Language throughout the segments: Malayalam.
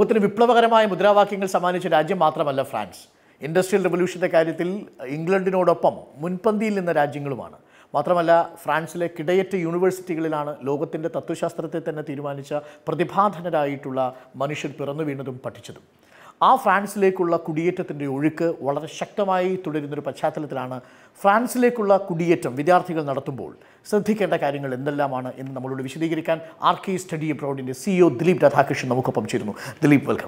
ലോകത്തിന് വിപ്ലവകരമായ മുദ്രാവാക്യങ്ങൾ സമ്മാനിച്ച രാജ്യം മാത്രമല്ല ഫ്രാൻസ് ഇൻഡസ്ട്രിയൽ റെവല്യൂഷൻ്റെ കാര്യത്തിൽ ഇംഗ്ലണ്ടിനോടൊപ്പം മുൻപന്തിയിൽ നിന്ന രാജ്യങ്ങളുമാണ് മാത്രമല്ല ഫ്രാൻസിലെ കിടയറ്റ് യൂണിവേഴ്സിറ്റികളിലാണ് ലോകത്തിൻ്റെ തത്വശാസ്ത്രത്തെ തന്നെ തീരുമാനിച്ച പ്രതിഭാധനരായിട്ടുള്ള മനുഷ്യർ പിറന്നു വീണതും പഠിച്ചതും ആ ഫ്രാൻസിലേക്കുള്ള കുടിയേറ്റത്തിൻ്റെ ഒഴുക്ക് വളരെ ശക്തമായി തുടരുന്നൊരു പശ്ചാത്തലത്തിലാണ് ഫ്രാൻസിലേക്കുള്ള കുടിയേറ്റം വിദ്യാർത്ഥികൾ നടത്തുമ്പോൾ ശ്രദ്ധിക്കേണ്ട കാര്യങ്ങൾ എന്തെല്ലാമാണ് എന്ന് നമ്മളോട് വിശദീകരിക്കാൻ ആർ കെ സ്റ്റഡി അബ്രോഡിൻ്റെ സിഇഒ ദിലീപ് രാധാകൃഷ്ണൻ നമുക്കൊപ്പം ചേരുന്നു ദിലീപ് വെൽക്കം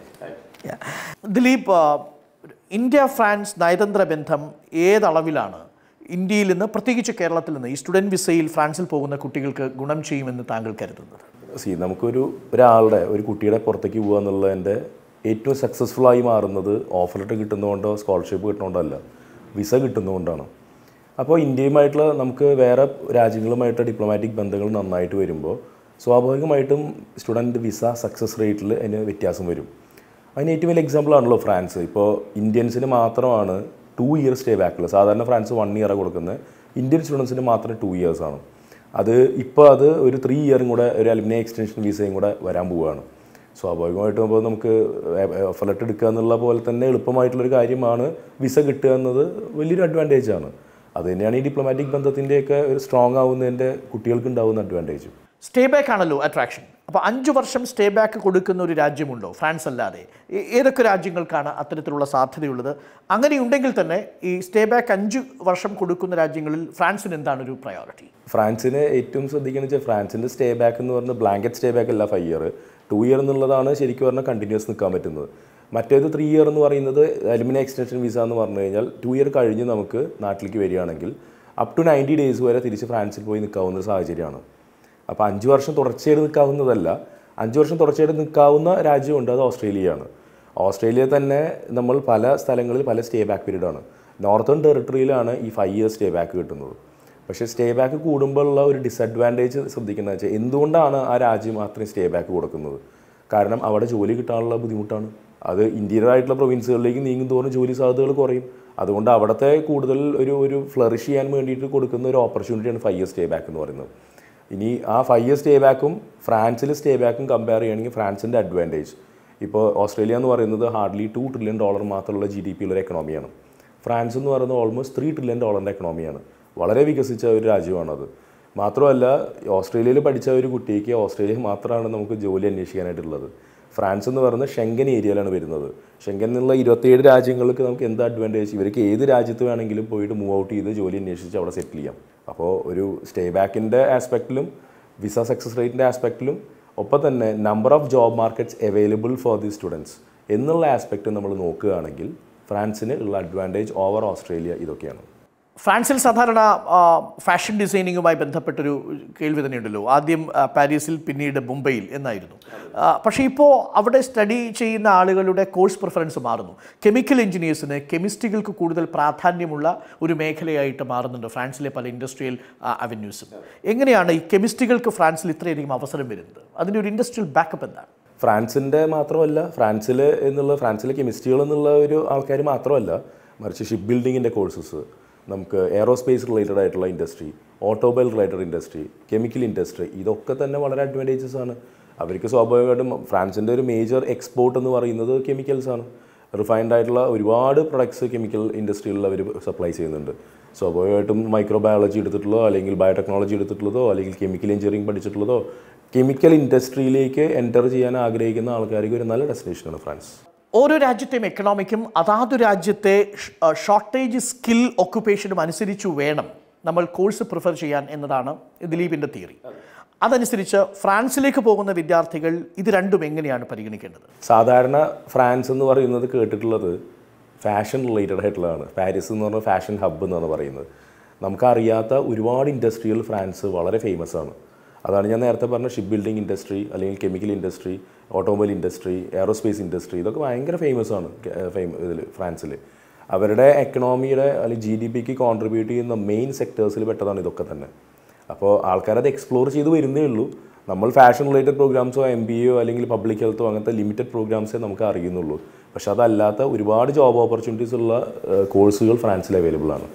ദിലീപ് ആ, ഇന്ത്യ ഫ്രാൻസ് നയതന്ത്ര ബന്ധം ഏതളവിലാണ് ഇന്ത്യയിൽ നിന്ന് പ്രത്യേകിച്ച് കേരളത്തിൽ നിന്ന് ഈ സ്റ്റുഡൻറ് വിസയിൽ ഫ്രാൻസിൽ പോകുന്ന കുട്ടികൾക്ക് ഗുണം ചെയ്യുമെന്ന് താങ്കൾ കരുതുന്നത് സി നമുക്കൊരു ഒരാളുടെ ഒരു കുട്ടിയുടെ പുറത്തേക്ക് പോകുക എന്നുള്ളതിൻ്റെ ഏറ്റവും സക്സസ്ഫുൾ ആയി മാറുന്നത് ഓഫർ ലെറ്റർ കിട്ടുന്നതുകൊണ്ടോ സ്കോളർഷിപ്പ് കിട്ടുന്നതുകൊണ്ടോ അല്ല വിസ കിട്ടുന്നതുകൊണ്ടാണ് അപ്പോൾ ഇന്ത്യയുമായിട്ടുള്ള നമുക്ക് വേറെ രാജ്യങ്ങളുമായിട്ട് ഡിപ്ലോമാറ്റിക് ബന്ധങ്ങൾ നന്നായിട്ട് വരുമ്പോൾ സ്വാഭാവികമായിട്ടും സ്റ്റുഡൻറ്റ് വിസ സക്സസ് റേറ്റിൽ അതിന് വ്യത്യാസം വരും അതിന് ഏറ്റവും വലിയ എക്സാമ്പിൾ ആണല്ലോ ഫ്രാൻസ് ഇപ്പോൾ ഇന്ത്യൻസിന് മാത്രമാണ് ടു ഇയർ സ്റ്റേ ബാക്കുള്ളത് സാധാരണ ഫ്രാൻസ് വൺ ഇയറാണ് കൊടുക്കുന്നത് ഇന്ത്യൻ സ്റ്റുഡൻസിന് മാത്രം ടു ഇയേഴ്സാണ് അത് ഇപ്പോൾ അത് ഒരു ത്രീ ഇയറും കൂടെ ഒരു അലുമിനി എക്സ്റ്റൻഷൻ വിസയും കൂടെ വരാൻ പോവുകയാണ് സ്വാഭാവികമായിട്ടും അപ്പോൾ നമുക്ക് ഓഫർ ലെറ്റർ എടുക്കുക എന്നുള്ള പോലെ തന്നെ എളുപ്പമായിട്ടുള്ളൊരു കാര്യമാണ് വിസ കിട്ടുക എന്നത് വലിയൊരു അഡ്വാൻറ്റേജ് ആണ് അത് തന്നെയാണ് ഈ ഡിപ്ലോമാറ്റിക് ബന്ധത്തിൻ്റെയൊക്കെ ഒരു സ്ട്രോങ് ആവുന്നതിൻ്റെ കുട്ടികൾക്ക് ഉണ്ടാവുന്ന അഡ്വാൻറ്റേജ് സ്റ്റേ ബാക്ക് ആണല്ലോ അട്രാക്ഷൻ അപ്പോൾ അഞ്ച് വർഷം സ്റ്റേ ബാക്ക് കൊടുക്കുന്ന ഒരു രാജ്യമുണ്ടോ ഫ്രാൻസ് അല്ലാതെ ഏ- ഏതൊക്കെ രാജ്യങ്ങൾക്കാണ് അത്തരത്തിലുള്ള സാധ്യതയുള്ളത് അങ്ങനെയുണ്ടെങ്കിൽ തന്നെ ഈ സ്റ്റേ ബാക്ക് അഞ്ച് വർഷം കൊടുക്കുന്ന രാജ്യങ്ങളിൽ ഫ്രാൻസിന് എന്താണ് ഒരു പ്രയോറിറ്റി ഫ്രാൻസിന് ഏറ്റവും ശ്രദ്ധിക്കുന്നത് വെച്ചാൽ ഫ്രാൻസിൻ്റെ സ്റ്റേ ബാക്ക് എന്ന് പറഞ്ഞാൽ ബ്ലാങ്കറ്റ് സ്റ്റേ ബാക്ക് അല്ല ഫൈവ് ഇയർ ടു ഇയർ എന്നുള്ളതാണ് ശരിക്കും പറഞ്ഞാൽ കണ്ടിന്യൂസ് നിൽക്കാൻ പറ്റുന്നത് മറ്റേത് ത്രീ ഇയർ എന്ന് പറയുന്നത് അലുമിനി എക്സ്റ്റൻഷൻ വിസ എന്ന് പറഞ്ഞു കഴിഞ്ഞാൽ ടു ഇയർ കഴിഞ്ഞ് നമുക്ക് നാട്ടിലേക്ക് വരികയാണെങ്കിൽ അപ് ടു നയൻറ്റി ഡേയ്സ് വരെ തിരിച്ച് ഫ്രാൻസിൽ പോയി നിൽക്കാവുന്ന ഒരു സാഹചര്യമാണ് അപ്പോൾ അഞ്ച് വർഷം തുടർച്ചയായിട്ട് നിൽക്കാവുന്നതല്ല അഞ്ച് വർഷം തുടർച്ചയായിട്ട് നിൽക്കാവുന്ന രാജ്യമുണ്ട് അത് ഓസ്ട്രേലിയയാണ് ഓസ്ട്രേലിയ തന്നെ നമ്മൾ പല സ്ഥലങ്ങളിൽ പല സ്റ്റേ ബാക്ക് പീരീഡാണ് നോർത്തേൺ ടെറിട്ടറിയിലാണ് ഈ ഫൈവ് ഇയർ സ്റ്റേ ബാക്ക് കിട്ടുന്നത് പക്ഷേ സ്റ്റേ ബാക്ക് കൂടുമ്പോഴുള്ള ഒരു ഡിസഡ്വാൻറ്റേജ് ശ്രദ്ധിക്കുന്നത് വെച്ചാൽ എന്തുകൊണ്ടാണ് ആ രാജ്യം അത്രയും സ്റ്റേ ബാക്ക് കൊടുക്കുന്നത് കാരണം അവിടെ ജോലി കിട്ടാനുള്ള ബുദ്ധിമുട്ടാണ് അത് ഇന്ത്യയുടെ ആയിട്ടുള്ള പ്രൊവിൻസുകളിലേക്ക് നീങ്ങും തോറും ജോലി സാധ്യതകൾ കുറയും അതുകൊണ്ട് അവിടുത്തെ കൂടുതൽ ഒരു ഒരു ഫ്ലറിഷ് ചെയ്യാൻ വേണ്ടിയിട്ട് കൊടുക്കുന്ന ഒരു ഓപ്പർച്യൂണിറ്റിയാണ് ഫൈവ് ഇയർ സ്റ്റേ ബാക്ക് എന്ന് പറയുന്നത് ഇനി ആ ഫൈവ് ഇയർ സ്റ്റേ ബാക്കും ഫ്രാൻസിൽ സ്റ്റേ ബാക്കും കമ്പയർ ചെയ്യുകയാണെങ്കിൽ ഫ്രാൻസിൻ്റെ അഡ്വാൻറ്റേജ് ഇപ്പോൾ ഓസ്ട്രേലിയ എന്ന് പറയുന്നത് ഹാർഡ്ലി ടു ട്രില്യൺ ഡോളർ മാത്രമുള്ള ജി ഡി പി ഉള്ള എക്കണോമിയാണ് ഫ്രാൻസ് എന്ന് പറയുന്നത് ഓൾമോസ്റ്റ് ത്രീ ട്രില്യൺ ഡോളറിൻ്റെ എക്കണോമിയാണ് വളരെ വികസിച്ച ഒരു രാജ്യമാണത് മാത്രമല്ല ഓസ്ട്രേലിയയിൽ പഠിച്ച ഒരു കുട്ടിക്ക് ഓസ്ട്രേലിയ മാത്രമാണ് നമുക്ക് ജോലി അന്വേഷിക്കാനായിട്ടുള്ളത് ഫ്രാൻസ് എന്ന് പറയുന്നത് ഷെങ്കൻ ഏരിയയിലാണ് വരുന്നത് ഷെങ്കൻ എന്നുള്ള ഇരുപത്തിയേഴ് രാജ്യങ്ങൾക്ക് നമുക്ക് എന്ത് അഡ്വാൻറ്റേജ് ഇവർക്ക് ഏത് രാജ്യത്ത് വേണമെങ്കിലും പോയിട്ട് മൂവ് ഔട്ട് ചെയ്ത് ജോലി അന്വേഷിച്ച് അവിടെ സെറ്റിൽ ചെയ്യാം അപ്പോൾ ഒരു സ്റ്റേ ബാക്കിൻ്റെ ആസ്പെക്റ്റിലും വിസ സക്സസ് റേറ്റിൻ്റെ ആസ്പെക്റ്റിലും ഒപ്പം തന്നെ number of job markets available for the students എന്നുള്ള ആസ്പെക്റ്റ് നമ്മൾ നോക്കുകയാണെങ്കിൽ ഫ്രാൻസിന് ഉള്ള അഡ്വാൻറ്റേജ് ഓവർ ഓസ്ട്രേലിയ ഇതൊക്കെയാണ് ഫ്രാൻസിൽ സാധാരണ ആ, ഫാഷൻ ഡിസൈനിങ്ങുമായി ബന്ധപ്പെട്ടൊരു കേൾവി തന്നെയുണ്ടല്ലോ ആദ്യം ആ, പാരീസിൽ പിന്നീട് മുംബൈയിൽ എന്നായിരുന്നു ആ, പക്ഷേ ഇപ്പോൾ അവിടെ സ്റ്റഡി ചെയ്യുന്ന ആളുകളുടെ കോഴ്സ് പ്രിഫറൻസ് മാറുന്നു കെമിക്കൽ എഞ്ചിനീയേഴ്സിന് കെമിസ്ട്രികൾക്ക് കൂടുതൽ പ്രാധാന്യമുള്ള ഒരു മേഖലയായിട്ട് മാറുന്നുണ്ട് ഫ്രാൻസിലെ പല ഇൻഡസ്ട്രിയൽ അവന്യൂസും എങ്ങനെയാണ് ഈ കെമിസ്ട്രികൾക്ക് ഫ്രാൻസിൽ ഇത്രയധികം അവസരം വരുന്നത് അതിൻ്റെ ഒരു ഇൻഡസ്ട്രിയൽ ബാക്കപ്പ് എന്താണ് ഫ്രാൻസിൻ്റെ മാത്രമല്ല ഫ്രാൻസിൽ എന്നുള്ള ഫ്രാൻസിലെ കെമിസ്ട്രികൾ എന്നുള്ള ഒരു ആൾക്കാർ മാത്രമല്ല മറിച്ച് ഷിപ്പ് ബിൽഡിങ്ങിൻ്റെ കോഴ്സസ് നമുക്ക് എയറോസ്പേസ് റിലേറ്റഡ് ആയിട്ടുള്ള industry automobile related industry chemical industry ഇതൊക്കെ തന്നെ വളരെ അഡ്വാൻറ്റേജസ് ആണ് അവർക്ക് സ്വാഭാവികമായിട്ടും ഫ്രാൻസിൻ്റെ ഒരു മേജർ എക്സ്പോർട്ട് എന്ന് പറയുന്നത് കെമിക്കൽസ് ആണ് റിഫൈൻഡ് ആയിട്ടുള്ള ഒരുപാട് പ്രൊഡക്ട്സ് കെമിക്കൽ ഇൻഡസ്ട്രിയിൽ അവർ സപ്ലൈ ചെയ്യുന്നുണ്ട് സ്വാഭാവികമായിട്ടും മൈക്രോബയോളജി എടുത്തിട്ടുള്ളതോ അല്ലെങ്കിൽ ബയോടെക്നോളജി എടുത്തിട്ടുള്ളതോ അല്ലെങ്കിൽ കെമിക്കൽ എഞ്ചിനീയറിംഗ് പഠിച്ചിട്ടുള്ളതോ കെമിക്കൽ ഇൻഡസ്ട്രിയിലേക്ക് എൻ്റർ ചെയ്യാൻ ആഗ്രഹിക്കുന്ന ആൾക്കാർക്ക് ഒരു നല്ല ഡെസ്റ്റിനേഷനാണ് ഫ്രാൻസ് ഓരോ രാജ്യത്തെയും എക്കണോമിക്കും അതാതു രാജ്യത്തെ ഷോർട്ടേജ് സ്കിൽ ഒക്കുപേഷനും അനുസരിച്ച് വേണം നമ്മൾ കോഴ്സ് പ്രിഫർ ചെയ്യാൻ എന്നതാണ് ദിലീപിൻ്റെ തിയറി അതനുസരിച്ച് ഫ്രാൻസിലേക്ക് പോകുന്ന വിദ്യാർത്ഥികൾ ഇത് രണ്ടും എങ്ങനെയാണ് പരിഗണിക്കേണ്ടത് സാധാരണ ഫ്രാൻസ് എന്ന് പറയുന്നത് കേട്ടിട്ടുള്ളത് ഫാഷൻ റിലേറ്റഡ് ആയിട്ടുള്ളതാണ് പാരീസ് എന്ന് പറഞ്ഞാൽ ഫാഷൻ ഹബ്ബ് എന്നാണ് പറയുന്നത് നമുക്കറിയാത്ത ഒരുപാട് ഇൻഡസ്ട്രികൾ ഫ്രാൻസ് വളരെ ഫേമസ് ആണ് അതാണ് ഞാൻ നേരത്തെ പറഞ്ഞ ഷിപ്പ് ബിൽഡിംഗ് ഇൻഡസ്ട്രി അല്ലെങ്കിൽ chemical industry automobile industry aerospace industry ഇതൊക്കെ ഭയങ്കര ഫേമസ് ആണ് ഫേമ ഇതിൽ ഫ്രാൻസിൽ അവരുടെ എക്കണോമിയുടെ അല്ലെങ്കിൽ ജി ഡി പിക്ക് കോൺട്രിബ്യൂട്ട് ചെയ്യുന്ന മെയിൻ സെക്ടേഴ്സിൽ പെട്ടതാണ് ഇതൊക്കെ തന്നെ അപ്പോൾ ആൾക്കാരത് എക്സ്പ്ലോർ ചെയ്ത് വരുന്നേ ഉള്ളൂ നമ്മൾ ഫാഷൻ റിലേറ്റഡ് പ്രോഗ്രാംസോ എം ബി എയോ അല്ലെങ്കിൽ പബ്ലിക് ഹെൽത്തോ അങ്ങനത്തെ ലിമിറ്റഡ് പ്രോഗ്രാംസേ നമുക്ക് അറിയുന്നുള്ളൂ പക്ഷെ അതല്ലാത്ത ഒരുപാട് ജോബ് ഓപ്പർച്യൂണിറ്റീസ് ഉള്ള കോഴ്സുകൾ ഫ്രാൻസിൽ അവൈലബിൾ ആണ്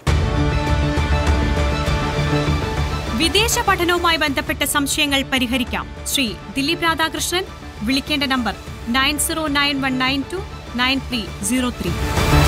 വിദേശ പഠനവുമായി ബന്ധപ്പെട്ട സംശയങ്ങൾ പരിഹരിക്കാം ശ്രീ ദിലീപ് രാധാകൃഷ്ണൻ വിളിക്കേണ്ട number nine zero nine one nine two nine three zero three